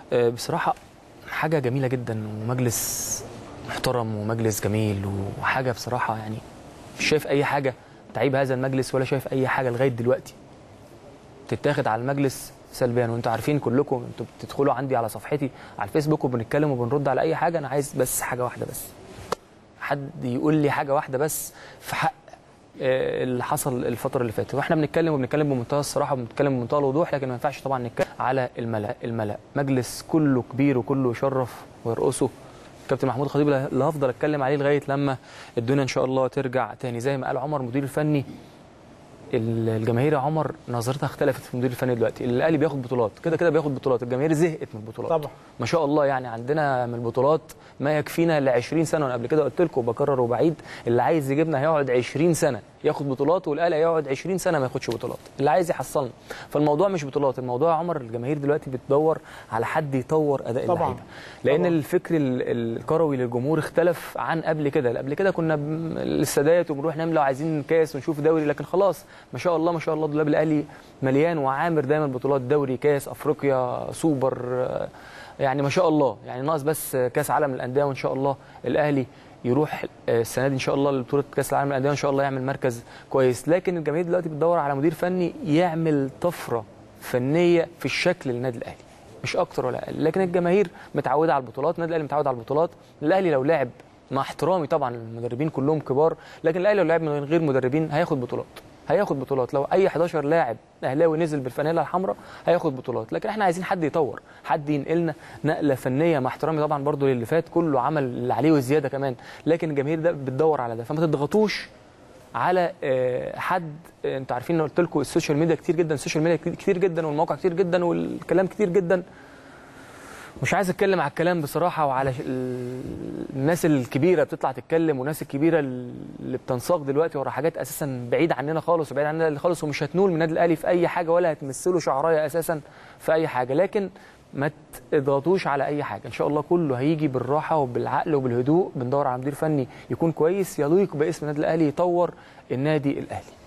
آه، بصراحه حاجه جميله جدا ومجلس محترم ومجلس جميل وحاجه بصراحه يعني مش شايف اي حاجه تعيب هذا المجلس ولا شايف اي حاجه لغايه دلوقتي تتاخد على المجلس سلبيا وانتوا عارفين كلكم انتوا بتدخلوا عندي على صفحتي على الفيسبوك وبنتكلم وبنرد على اي حاجه انا عايز بس حاجه واحده بس حد يقول لي حاجه واحده بس في حق آه، اللي حصل الفتره اللي فاتت واحنا بنتكلم وبنتكلم بمنتهى الصراحه وبنتكلم بمنتهى الوضوح لكن ما ينفعش طبعا نتكلم على الملا الملا مجلس كله كبير وكله يشرف ويرقصه كابتن محمود الخطيب اللي هفضل اتكلم عليه لغايه لما الدنيا ان شاء الله ترجع تاني زي ما قال عمر مدير الفني الجماهير يا عمر نظرتها اختلفت في المدير الفني دلوقتي الاهلي بياخد بطولات كده كده بياخد بطولات الجماهير زهقت من البطولات طبعا. ما شاء الله يعني عندنا من البطولات ما يكفينا ل 20 سنه وانا قبل كده قلت لكم وبكرر وبعيد اللي عايز يجيبنا هيقعد 20 سنه ياخد بطولات والاهلي هيقعد 20 سنه ما ياخدش بطولات اللي عايز يحصلنا فالموضوع مش بطولات الموضوع يا عمر الجماهير دلوقتي بتدور على حد يطور اداء طبعاً. اللعيبه لان طبعاً. الفكر ال- الكروي للجمهور اختلف عن قبل كده قبل كده كنا ب- السادات وبنروح نملى وعايزين كاس ونشوف دوري لكن خلاص ما شاء الله ما شاء الله دولاب الاهلي مليان وعامر دايما بطولات دوري كاس افريقيا سوبر آه، يعني ما شاء الله يعني ناقص بس كاس عالم الانديه وان شاء الله الاهلي يروح آه، السنه دي ان شاء الله لبطوله كاس العالم للانديه وان شاء الله يعمل مركز كويس لكن الجماهير دلوقتي بتدور على مدير فني يعمل طفره فنيه في الشكل للنادي الاهلي مش اكتر ولا اقل لكن الجماهير متعوده على البطولات النادي الاهلي متعود على البطولات الاهلي لو لعب مع احترامي طبعا المدربين كلهم كبار لكن الاهلي لو لعب من غير مدربين هياخد بطولات هياخد بطولات لو اي 11 لاعب اهلاوي نزل بالفانيلا الحمراء هياخد بطولات لكن احنا عايزين حد يطور حد ينقلنا نقله فنيه مع احترامي طبعا برضو للي فات كله عمل اللي عليه وزياده كمان لكن الجماهير ده بتدور على ده فما تضغطوش على آه، حد آه، انتوا عارفين أنا قلت لكم السوشيال ميديا كتير جدا السوشيال ميديا كتير- كتير جدا والمواقع كتير جدا والكلام كتير جدا مش عايز اتكلم على الكلام بصراحه وعلى ش- ال- الناس الكبيره بتطلع تتكلم والناس الكبيره اللي بتنساق دلوقتي ورا حاجات اساسا بعيد عننا خالص وبعيد عننا خالص ومش هتنول من النادي الاهلي في اي حاجه ولا هتمثله شعرايه اساسا في اي حاجه لكن ما تضغطوش على اي حاجه ان شاء الله كله هيجي بالراحه وبالعقل وبالهدوء بندور على مدير فني يكون كويس يليق باسم النادي الاهلي يطور النادي الاهلي